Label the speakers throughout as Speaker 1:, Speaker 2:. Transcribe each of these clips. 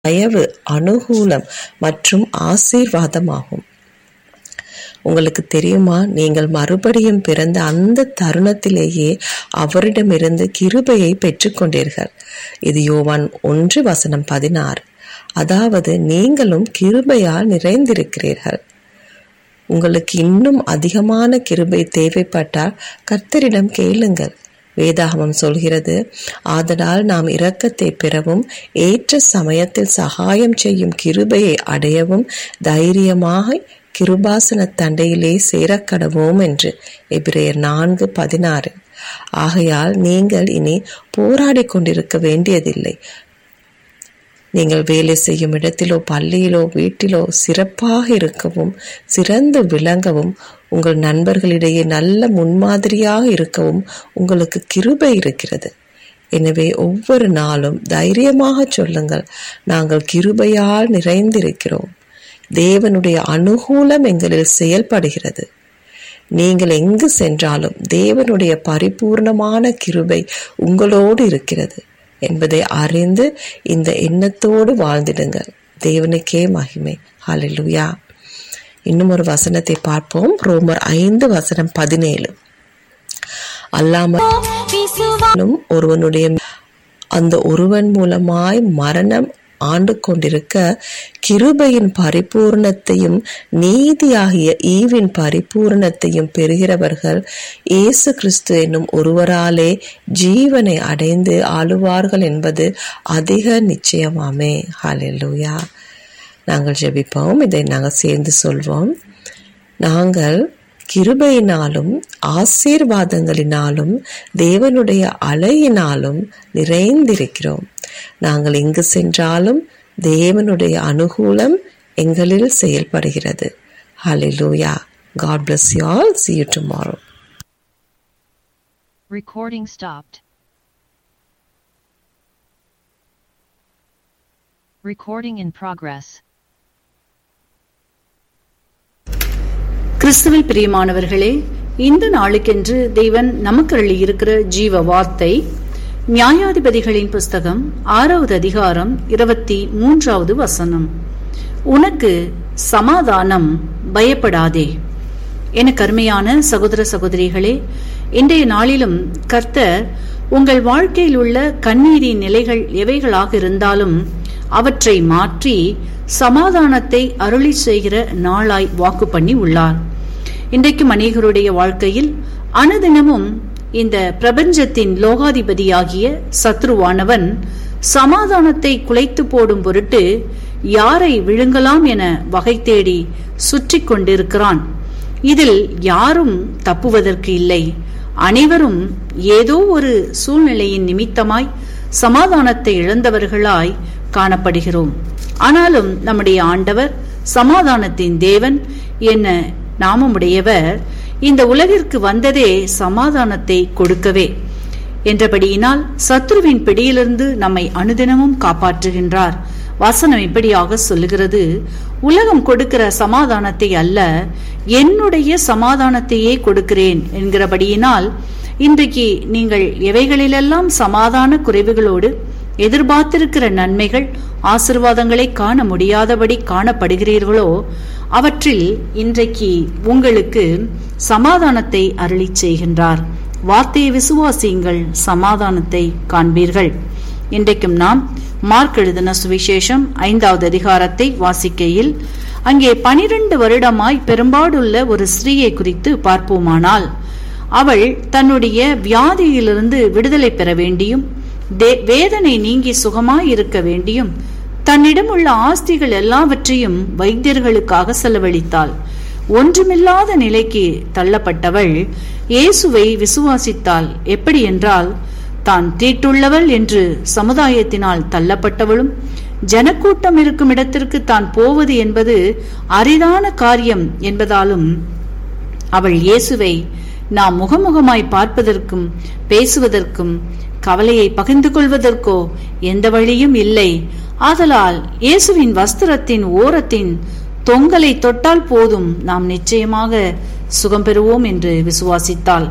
Speaker 1: தயவு அனுகூலம் மற்றும் ஆசீர்வாதமாகும் உங்களுக்கு தெரியுமா நீங்கள் மறுபடியும் பிறந்த அந்த தருணத்திலேயே அவரிடமிருந்து கிருபையை பெற்றுக்கொண்டீர்கள் இது யோவான் ஒன்று வசனம் பதினாறு அதாவது நீங்களும் கிருபையால் நிறைந்திருக்கிறீர்கள் உங்களுக்கு இன்னும் அதிகமான கிருபை தேவைப்பட்டால் கர்த்தரிடம் கேளுங்கள் வேதாகமம் சொல்கிறது ஆதலால் நாம் இரக்கத்தை பெறவும் ஏற்ற சமயத்தில் சகாயம் செய்யும் கிருபையை அடையவும் தைரியமாக கிருபாசன தண்டையிலே சேரக்கடவோம் என்று எபிரேயர் நான்கு பதினாறு ஆகையால் நீங்கள் இனி போராடி கொண்டிருக்க வேண்டியதில்லை நீங்கள் வேலை செய்யும் இடத்திலோ பள்ளியிலோ வீட்டிலோ சிறப்பாக இருக்கவும் சிறந்து விளங்கவும் உங்கள் நண்பர்களிடையே நல்ல முன்மாதிரியாக இருக்கவும் உங்களுக்கு கிருபை இருக்கிறது எனவே ஒவ்வொரு நாளும் தைரியமாக சொல்லுங்கள் நாங்கள் கிருபையால் நிறைந்திருக்கிறோம் தேவனுடைய அனுகூலம் எங்களில் செயல்படுகிறது நீங்கள் எங்கு சென்றாலும் தேவனுடைய பரிபூர்ணமான கிருபை உங்களோடு இருக்கிறது என்பதை அறிந்து இந்த எண்ணத்தோடு வாழ்ந்திடுங்கள் தேவனுக்கே மகிமை ஹalleluya இன்னும் ஒரு வசனத்தை பார்ப்போம் ரோமர் ஐந்து வசனம் பதினேழு அல்லாமலும் ஒருவனுடைய அந்த ஒருவன் மூலமாய் மரணம் ஆண்டு கொண்டிருக்க கிருபையின் பரிபூர்ணத்தையும் நீதியாகிய ஈவின் பரிபூர்ணத்தையும் பெறுகிறவர்கள் இயேசு கிறிஸ்து என்னும் ஒருவராலே ஜீவனை அடைந்து ஆளுவார்கள் என்பது அதிக நிச்சயமாமே ஹalleluya நாங்கள் ஜெபிப்போம் இதை நாங்கள் சேர்ந்து சொல்வோம் நாங்கள் கிருபையினாலும் ஆசீர்வாதங்களினாலும் தேவனுடைய அலையினாலும் நிறைந்திருக்கிறோம் நாங்கள் எங்கு சென்றாலும் தேவனுடைய அனுகூலம் எங்களில் செயல்படுகிறது ஹalleluya God bless you all see you tomorrow
Speaker 2: Recording stopped. Recording in progress.
Speaker 3: கிறிஸ்துவில் பிரியமானவர்களே இந்த நாளுக்கென்று தேவன் நமக்கு இருக்கிற ஜீவ வார்த்தை நியாயாதிபதிகளின் புஸ்தகம் ஆறாவது அதிகாரம் இருபத்தி மூன்றாவது வசனம் உனக்கு சமாதானம் பயப்படாதே என கருமையான சகோதர சகோதரிகளே இன்றைய நாளிலும் கர்த்தர் உங்கள் வாழ்க்கையில் உள்ள கண்ணீரின் நிலைகள் எவைகளாக இருந்தாலும் அவற்றை மாற்றி சமாதானத்தை அருளி செய்கிற நாளாய் வாக்கு பண்ணி உள்ளார் இன்றைக்கும் அநேகருடைய வாழ்க்கையில் அனுதினமும் இந்த பிரபஞ்சத்தின் லோகாதிபதியாகிய சத்ருவானவன் சமாதானத்தை குலைத்து போடும் பொருட்டு யாரை விழுங்கலாம் என வகை தேடி சுற்றி கொண்டிருக்கிறான் இதில் யாரும் தப்புவதற்கு இல்லை அனைவரும் ஏதோ ஒரு சூழ்நிலையின் நிமித்தமாய் சமாதானத்தை இழந்தவர்களாய் காணப்படுகிறோம் ஆனாலும் நம்முடைய ஆண்டவர் சமாதானத்தின் தேவன் என்ன நாமமுடையவர் இந்த உலகிற்கு வந்ததே சமாதானத்தை கொடுக்கவே என்றபடியினால் சத்ருவின் பிடியிலிருந்து நம்மை அனுதினமும் காப்பாற்றுகின்றார் வசனம் இப்படியாக சொல்லுகிறது உலகம் கொடுக்கிற சமாதானத்தை அல்ல என்னுடைய சமாதானத்தையே கொடுக்கிறேன் என்கிறபடியினால் இன்றைக்கு நீங்கள் எவைகளிலெல்லாம் சமாதான குறைவுகளோடு எதிர்பார்த்திருக்கிற நன்மைகள் ஆசிர்வாதங்களை காண முடியாதபடி காணப்படுகிறீர்களோ அவற்றில் இன்றைக்கு உங்களுக்கு சமாதானத்தை அருளி செய்கின்றார் வார்த்தையை விசுவாசியுங்கள் சமாதானத்தை காண்பீர்கள் இன்றைக்கும் நாம் மார்க் எழுதின சுவிசேஷம் ஐந்தாவது அதிகாரத்தை வாசிக்கையில் அங்கே பனிரெண்டு வருடமாய் பெரும்பாடுள்ள ஒரு ஸ்திரீயை குறித்து பார்ப்போமானால் அவள் தன்னுடைய வியாதியிலிருந்து விடுதலை பெற வேண்டியும் வேதனை நீங்கி சுகமாய் இருக்க வேண்டியும் தன்னிடம் உள்ள ஆஸ்திகள் எல்லாவற்றையும் வைத்தியர்களுக்காக செலவழித்தாள் ஒன்றுமில்லாத நிலைக்கு தள்ளப்பட்டவள் இயேசுவை விசுவாசித்தாள் எப்படி என்றால் தான் தீட்டுள்ளவள் என்று சமுதாயத்தினால் தள்ளப்பட்டவளும் ஜனக்கூட்டம் இருக்கும் இடத்திற்கு தான் போவது என்பது அரிதான காரியம் என்பதாலும் அவள் இயேசுவை நாம் முகமுகமாய் பார்ப்பதற்கும் பேசுவதற்கும் கவலையை பகிர்ந்து கொள்வதற்கோ எந்த வழியும் இல்லை ஆதலால் இயேசுவின் வஸ்திரத்தின் ஓரத்தின் தொங்கலை தொட்டால் போதும் நாம் நிச்சயமாக சுகம் பெறுவோம் என்று விசுவாசித்தாள்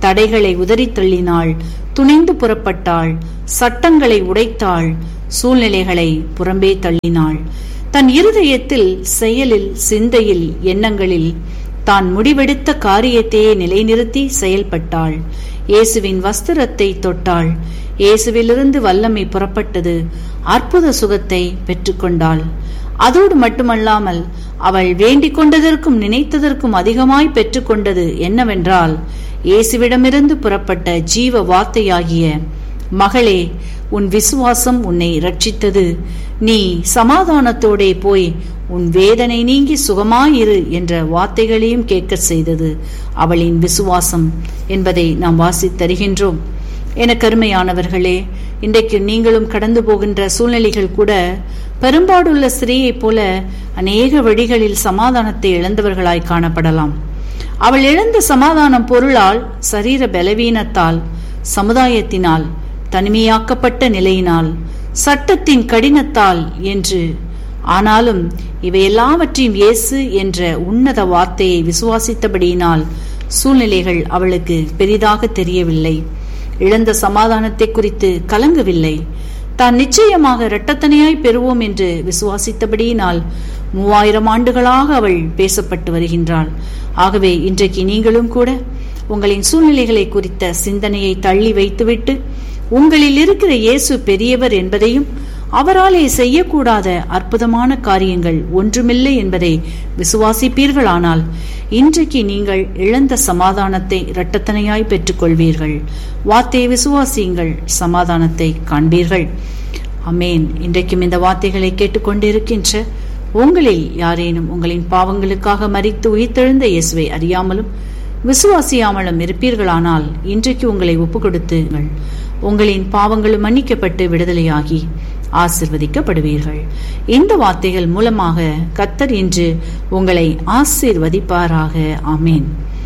Speaker 3: தடைகளை உதறித் தள்ளினாள் துணிந்து புறப்பட்டாள் சட்டங்களை உடைத்தாள் சூழ்நிலைகளை புறம்பே தள்ளினாள் தன் இருதயத்தில் செயலில் சிந்தையில் எண்ணங்களில் தான் முடிவெடுத்த காரியத்தையே நிலைநிறுத்தி செயல்பட்டாள் இயேசுவின் வஸ்திரத்தை தொட்டாள் இயேசுவிலிருந்து வல்லமை புறப்பட்டது அற்புத சுகத்தை பெற்றுக்கொண்டாள் அதோடு மட்டுமல்லாமல் அவள் வேண்டிக் கொண்டதற்கும் நினைத்ததற்கும் அதிகமாய் பெற்றுக்கொண்டது என்னவென்றால் இயேசுவிடமிருந்து புறப்பட்ட ஜீவ வார்த்தையாகிய மகளே உன் விசுவாசம் உன்னை ரட்சித்தது நீ சமாதானத்தோடே போய் உன் வேதனை நீங்கி சுகமாயிரு என்ற வார்த்தைகளையும் கேட்க செய்தது அவளின் விசுவாசம் என்பதை நாம் வாசித்தருகின்றோம் என கருமையானவர்களே இன்றைக்கு நீங்களும் கடந்து போகின்ற சூழ்நிலைகள் கூட பெரும்பாடுள்ள ஸ்திரீயைப் போல அநேக வழிகளில் சமாதானத்தை இழந்தவர்களாய் காணப்படலாம் அவள் இழந்த சமாதானம் பொருளால் சரீர பலவீனத்தால் சமுதாயத்தினால் தனிமையாக்கப்பட்ட நிலையினால் சட்டத்தின் கடினத்தால் என்று ஆனாலும் இவை எல்லாவற்றையும் இயேசு என்ற உன்னத வார்த்தையை விசுவாசித்தபடியினால் சூழ்நிலைகள் அவளுக்கு பெரிதாக தெரியவில்லை இழந்த சமாதானத்தை குறித்து கலங்கவில்லை தான் நிச்சயமாக இரட்டத்தனையாய் பெறுவோம் என்று விசுவாசித்தபடியினால் மூவாயிரம் ஆண்டுகளாக அவள் பேசப்பட்டு வருகின்றாள் ஆகவே இன்றைக்கு நீங்களும் கூட உங்களின் சூழ்நிலைகளை குறித்த சிந்தனையை தள்ளி வைத்துவிட்டு உங்களில் இருக்கிற இயேசு பெரியவர் என்பதையும் அவராலே செய்யக்கூடாத அற்புதமான காரியங்கள் ஒன்றுமில்லை என்பதை விசுவாசிப்பீர்களானால் இன்றைக்கு நீங்கள் இழந்த சமாதானத்தை இரட்டத்தனையாய் பெற்றுக்கொள்வீர்கள் வார்த்தையை விசுவாசியுங்கள் சமாதானத்தை காண்பீர்கள் அமேன் இன்றைக்கும் இந்த வார்த்தைகளை கேட்டுக்கொண்டிருக்கின்ற உங்களில் யாரேனும் உங்களின் பாவங்களுக்காக மறித்து உயிர்த்தெழுந்த இயேசுவை அறியாமலும் விசுவாசியாமலும் இருப்பீர்களானால் இன்றைக்கு உங்களை ஒப்புக் கொடுத்துங்கள் உங்களின் பாவங்களும் மன்னிக்கப்பட்டு விடுதலையாகி ஆசிர்வதிக்கப்படுவீர்கள் இந்த வார்த்தைகள் மூலமாக கத்தர் இன்று உங்களை ஆசீர்வதிப்பாராக ஆமேன்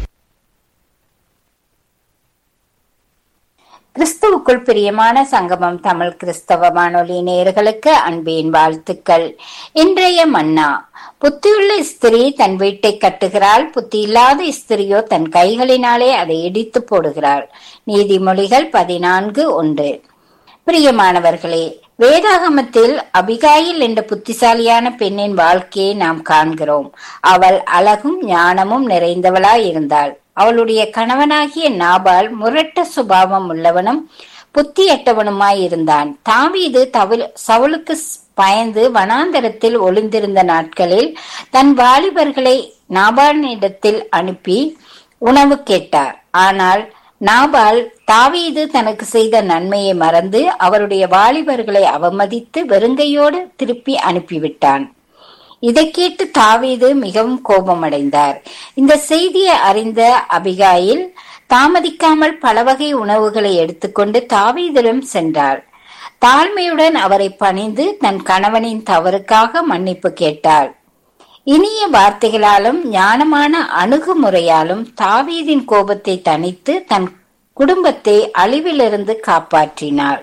Speaker 4: கிறிஸ்துவுக்குள் பிரியமான சங்கமம் தமிழ் கிறிஸ்தவ வானொலி நேயர்களுக்கு அன்பின் வாழ்த்துக்கள் இன்றைய மன்னா புத்தியுள்ள ஸ்திரீ தன் வீட்டை கட்டுகிறாள் புத்தி இல்லாத ஸ்திரியோ தன் கைகளினாலே அதை இடித்து போடுகிறாள் நீதிமொழிகள் பதினான்கு ஒன்று பிரியமானவர்களே வேதாகமத்தில் அபிகாயில் என்ற புத்திசாலியான பெண்ணின் வாழ்க்கையை நாம் காண்கிறோம் அவள் அழகும் ஞானமும் நிறைந்தவளாய் இருந்தாள் அவளுடைய கணவனாகிய நாபால் முரட்ட சுபாவம் உள்ளவனும் புத்தியற்றவனுமாய் இருந்தான் தாவீது தவில் சவுலுக்கு பயந்து வனாந்தரத்தில் ஒளிந்திருந்த நாட்களில் தன் வாலிபர்களை நாபாலினிடத்தில் அனுப்பி உணவு கேட்டார் ஆனால் நாபால் தாவீது தனக்கு செய்த நன்மையை மறந்து அவருடைய வாலிபர்களை அவமதித்து வெறுங்கையோடு திருப்பி அனுப்பிவிட்டான் இதை கேட்டு தாவீது மிகவும் கோபமடைந்தார் இந்த செய்தியை அறிந்த அபிகாயில் தாமதிக்காமல் பல வகை உணவுகளை எடுத்துக்கொண்டு தாவீதிடம் சென்றாள் தாழ்மையுடன் அவரை பணிந்து தன் கணவனின் தவறுக்காக மன்னிப்பு கேட்டாள் இனிய வார்த்தைகளாலும் ஞானமான அணுகுமுறையாலும் தாவீதின் கோபத்தை தணித்து தன் குடும்பத்தை அழிவிலிருந்து காப்பாற்றினாள்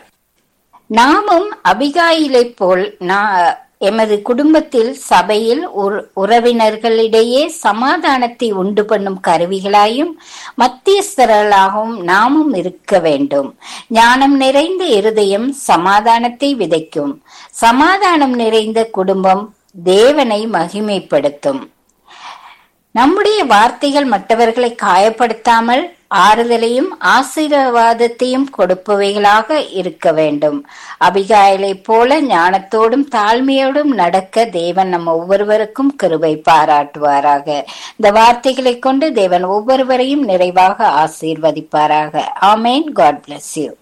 Speaker 4: நாமும் அபிகாயிலை போல் எமது குடும்பத்தில் சபையில் உறவினர்களிடையே சமாதானத்தை உண்டு பண்ணும் கருவிகளாயும் மத்தியஸ்தர்களாகவும் நாமும் இருக்க வேண்டும் ஞானம் நிறைந்த இருதயம் சமாதானத்தை விதைக்கும் சமாதானம் நிறைந்த குடும்பம் தேவனை மகிமைப்படுத்தும் நம்முடைய வார்த்தைகள் மற்றவர்களை காயப்படுத்தாமல் ஆறுதலையும் ஆசீர்வாதத்தையும் கொடுப்பவைகளாக இருக்க வேண்டும் அபிகாயலை போல ஞானத்தோடும் தாழ்மையோடும் நடக்க தேவன் நம்ம ஒவ்வொருவருக்கும் கிருபை பாராட்டுவாராக இந்த வார்த்தைகளை கொண்டு தேவன் ஒவ்வொருவரையும் நிறைவாக ஆசீர்வதிப்பாராக ஆமேன் காட் பிளஸ் யூ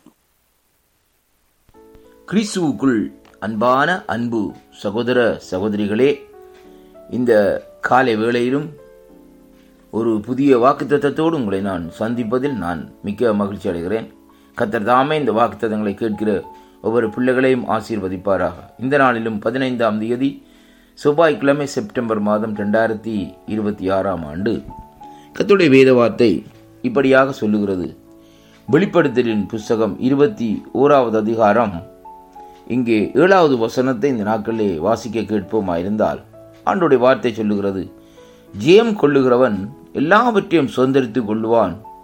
Speaker 5: கிறிஸ்துவுக்குள் அன்பான அன்பு சகோதர சகோதரிகளே இந்த காலை வேளையிலும் ஒரு புதிய வாக்குத்தத்தோடு உங்களை நான் சந்திப்பதில் நான் மிக்க மகிழ்ச்சி அடைகிறேன் கத்தர் தாமே இந்த வாக்குத்தத்தங்களை கேட்கிற ஒவ்வொரு பிள்ளைகளையும் ஆசீர்வதிப்பாராக இந்த நாளிலும் பதினைந்தாம் தேதி செவ்வாய்க்கிழமை செப்டம்பர் மாதம் ரெண்டாயிரத்தி இருபத்தி ஆறாம் ஆண்டு கத்துடைய வேத வார்த்தை இப்படியாக சொல்லுகிறது வெளிப்படுத்தலின் புஸ்தகம் இருபத்தி ஓராவது அதிகாரம் இங்கே ஏழாவது வசனத்தை இந்த நாட்களிலே வாசிக்க கேட்போமாயிருந்தால் ஆண்டுடைய வார்த்தை சொல்லுகிறது ஜெயம் கொள்ளுகிறவன் எல்லாவற்றையும் சுதந்திரித்துக் கொள்ளுவான்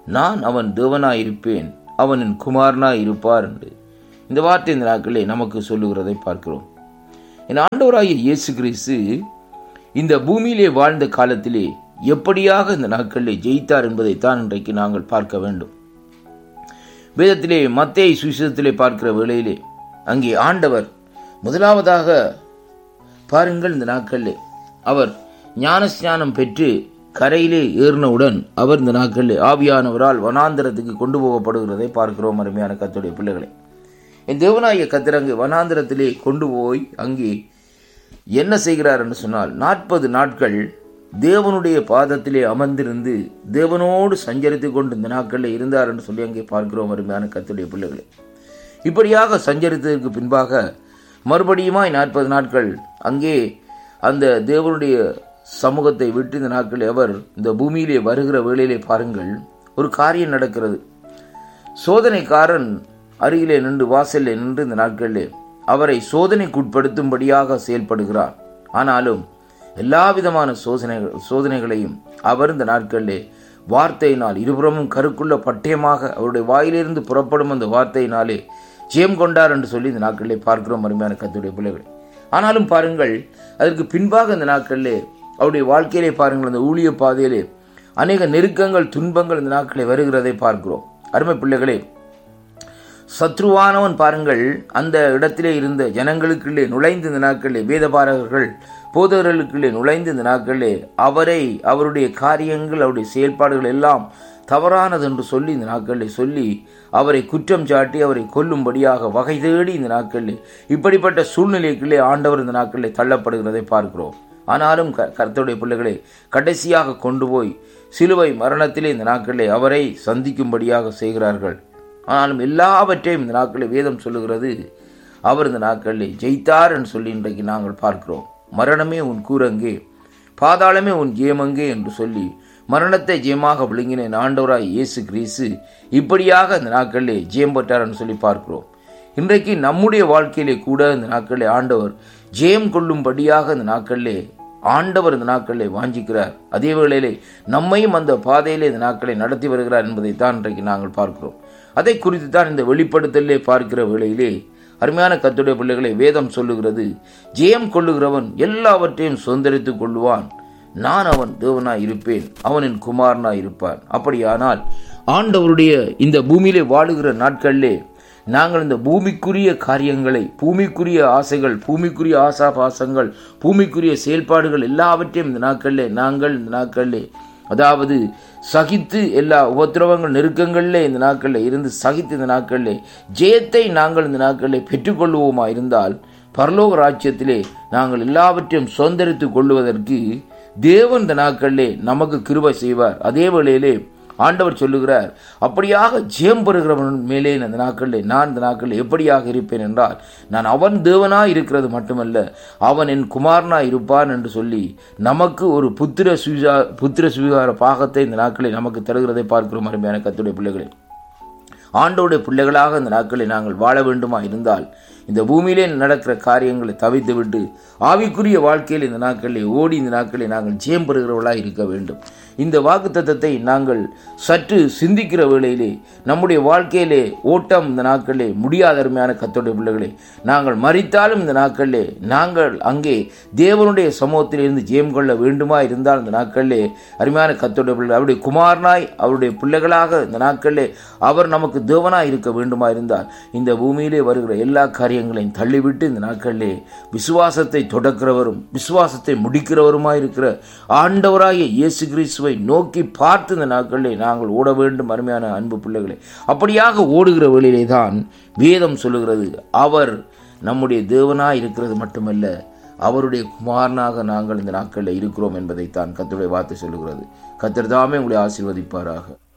Speaker 5: நான் அவன் தேவனாயிருப்பேன் அவன் என் குமாரனாய் இருப்பார் என்று இந்த வார்த்தை இந்த நாட்களே நமக்கு சொல்லுகிறதை பார்க்கிறோம் என் ஆண்டவராகிய இயேசு கிறிஸ்து இந்த பூமியிலே வாழ்ந்த காலத்திலே எப்படியாக இந்த நாட்களிலே ஜெயித்தார் என்பதைத்தான் இன்றைக்கு நாங்கள் பார்க்க வேண்டும் வேதத்திலே மத்தேய் சுவிசேஷத்திலே பார்க்கிற வேளையிலே அங்கே ஆண்டவர் முதலாவதாக பாருங்கள் இந்த நாட்களிலே அவர் ஞானஸ்நானம் பெற்று கரையிலே ஏறினவுடன் அவர் இந்த நாட்களிலே ஆவியானவரால் வனாந்தரத்துக்கு கொண்டு போகப்படுகிறதை பார்க்கிறோம் அருமையான கத்துடைய பிள்ளைகளை என் தேவனாய கத்திரங்கு வனாந்திரத்திலே கொண்டு போய் அங்கே என்ன செய்கிறார் என்று சொன்னால் நாற்பது நாட்கள் தேவனுடைய பாதத்திலே அமர்ந்திருந்து தேவனோடு சஞ்சரித்து கொண்டு இந்த நாட்களில் இருந்தார் என்று சொல்லி அங்கே பார்க்கிறோம் அருமையான கத்துடைய பிள்ளைகளை இப்படியாக சஞ்சரித்ததற்கு பின்பாக மறுபடியுமாய் நாற்பது நாட்கள் அங்கே அந்த தேவனுடைய சமூகத்தை விட்டு இந்த நாட்களில் அவர் இந்த பூமியிலே வருகிற வேளையிலே பாருங்கள் ஒரு காரியம் நடக்கிறது சோதனைக்காரன் அருகிலே நின்று வாசலிலே நின்று இந்த நாட்களிலே அவரை சோதனைக்குட்படுத்தும்படியாக செயல்படுகிறார் ஆனாலும் எல்லா விதமான சோதனைகள் சோதனைகளையும் அவர் இந்த நாட்களிலே வார்த்தையினால் இருபுறமும் கருக்குள்ள பட்டயமாக அவருடைய வாயிலிருந்து புறப்படும் அந்த வார்த்தையினாலே ஜெயம் கொண்டார் என்று சொல்லி இந்த நாட்களிலே பார்க்கிறோம் அருமையான கத்துடைய பிள்ளைகள் ஆனாலும் பாருங்கள் அதற்கு பின்பாக இந்த நாட்களிலே அவருடைய வாழ்க்கையிலே பாருங்கள் அந்த ஊழிய பாதையிலே அநேக நெருக்கங்கள் துன்பங்கள் இந்த நாட்களை வருகிறதை பார்க்கிறோம் அருமை பிள்ளைகளே சத்ருவானவன் பாருங்கள் அந்த இடத்திலே இருந்த ஜனங்களுக்குள்ளே நுழைந்து இந்த நாட்களிலே வேதபாரகர்கள் போதகர்களுக்குள்ளே நுழைந்து இந்த நாட்களிலே அவரை அவருடைய காரியங்கள் அவருடைய செயல்பாடுகள் எல்லாம் தவறானது என்று சொல்லி இந்த நாட்களிலே சொல்லி அவரை குற்றம் சாட்டி அவரை கொல்லும்படியாக வகை தேடி இந்த நாட்களிலே இப்படிப்பட்ட சூழ்நிலைக்குள்ளே ஆண்டவர் இந்த நாட்களிலே தள்ளப்படுகிறதை பார்க்கிறோம் ஆனாலும் க கர்த்தருடைய பிள்ளைகளை கடைசியாக கொண்டு போய் சிலுவை மரணத்திலே இந்த நாட்களிலே அவரை சந்திக்கும்படியாக செய்கிறார்கள் ஆனாலும் எல்லாவற்றையும் இந்த நாட்களில் வேதம் சொல்லுகிறது அவர் இந்த நாட்களில் ஜெயித்தார் என்று சொல்லி இன்றைக்கு நாங்கள் பார்க்கிறோம் மரணமே உன் கூரங்கே பாதாளமே உன் ஜெயமங்கே என்று சொல்லி மரணத்தை ஜெயமாக விழுங்கின ஆண்டவராய் இயேசு கிரீசு இப்படியாக இந்த நாட்களிலே ஜெயம் பெற்றார் என்று சொல்லி பார்க்கிறோம் இன்றைக்கு நம்முடைய வாழ்க்கையிலே கூட இந்த நாட்களிலே ஆண்டவர் ஜெயம் கொள்ளும்படியாக இந்த நாட்களிலே ஆண்டவர் இந்த நாட்களிலே வாஞ்சிக்கிறார் அதே வேளையிலே நம்மையும் அந்த பாதையிலே இந்த நாட்களை நடத்தி வருகிறார் என்பதைத்தான் இன்றைக்கு நாங்கள் பார்க்கிறோம் அதை குறித்து தான் இந்த வெளிப்படுத்தலே பார்க்கிற வேளையிலே அருமையான கத்துடைய பிள்ளைகளை வேதம் சொல்லுகிறது ஜெயம் கொள்ளுகிறவன் எல்லாவற்றையும் சுதந்திரித்துக் கொள்ளுவான் நான் அவன் தேவனாய் இருப்பேன் அவனின் குமாரனாய் இருப்பான் அப்படியானால் ஆண்டவருடைய இந்த பூமியிலே வாழுகிற நாட்களிலே நாங்கள் இந்த பூமிக்குரிய காரியங்களை பூமிக்குரிய ஆசைகள் பூமிக்குரிய ஆசாபாசங்கள் பூமிக்குரிய செயல்பாடுகள் எல்லாவற்றையும் இந்த நாட்களிலே நாங்கள் இந்த நாட்களிலே அதாவது சகித்து எல்லா உபத்திரவங்கள் நெருக்கங்களில் இந்த நாட்களில் இருந்து சகித்து இந்த நாட்களில் ஜெயத்தை நாங்கள் இந்த நாட்களில் பெற்றுக்கொள்வோமா இருந்தால் பரலோக ராஜ்யத்திலே நாங்கள் எல்லாவற்றையும் சுதந்திரித்துக் கொள்வதற்கு தேவன் இந்த நாட்களிலே நமக்கு கிருபை செய்வார் அதே வேளையிலே ஆண்டவர் சொல்லுகிறார் அப்படியாக ஜெயம் பெறுகிறவன் மேலே இந்த நாட்களில் நான் இந்த நாட்களில் எப்படியாக இருப்பேன் என்றால் நான் அவன் தேவனாய் இருக்கிறது மட்டுமல்ல அவன் என் குமாரனாய் இருப்பான் என்று சொல்லி நமக்கு ஒரு புத்திர சுவிசா புத்திர சுவிகார பாகத்தை இந்த நாட்களில் நமக்கு தருகிறதை பார்க்கிறோம் அருமையான கத்துடைய பிள்ளைகளை ஆண்டோடைய பிள்ளைகளாக இந்த நாட்களில் நாங்கள் வாழ வேண்டுமா இருந்தால் இந்த பூமியிலே நடக்கிற காரியங்களை தவித்து விட்டு ஆவிக்குரிய வாழ்க்கையில் இந்த நாட்களில் ஓடி இந்த நாட்களில் நாங்கள் ஜெயம் பெறுகிறவர்களாக இருக்க வேண்டும் இந்த வாக்கு தத்தத்தை நாங்கள் சற்று சிந்திக்கிற வேளையிலே நம்முடைய வாழ்க்கையிலே ஓட்டம் இந்த நாட்களிலே முடியாத அருமையான கத்தோடைய பிள்ளைகளே நாங்கள் மறித்தாலும் இந்த நாட்களிலே நாங்கள் அங்கே தேவனுடைய சமூகத்தில் இருந்து ஜெயம் கொள்ள வேண்டுமா இருந்தால் இந்த நாட்களிலே அருமையான கத்தோடைய பிள்ளை அவருடைய குமாரனாய் அவருடைய பிள்ளைகளாக இந்த நாட்களிலே அவர் நமக்கு தேவனாய் இருக்க வேண்டுமா இருந்தால் இந்த பூமியிலே வருகிற எல்லா காரியங்களையும் தள்ளிவிட்டு இந்த நாட்களிலே விசுவாசத்தை தொடக்கிறவரும் விசுவாசத்தை முடிக்கிறவருமாய் இருக்கிற ஆண்டவராகிய இயேசு கிறிஸ்துவை நோக்கி பார்த்து இந்த நாட்களிலே நாங்கள் ஓட வேண்டும் அருமையான அன்பு பிள்ளைகளே அப்படியாக ஓடுகிற வழியிலே தான் வேதம் சொல்லுகிறது அவர் நம்முடைய தேவனாய் இருக்கிறது மட்டுமல்ல அவருடைய குமாரனாக நாங்கள் இந்த நாட்களில் இருக்கிறோம் என்பதைத்தான் கத்தருடைய வார்த்தை சொல்லுகிறது கத்தர் தாமே உங்களை ஆசீர்வதிப்பாராக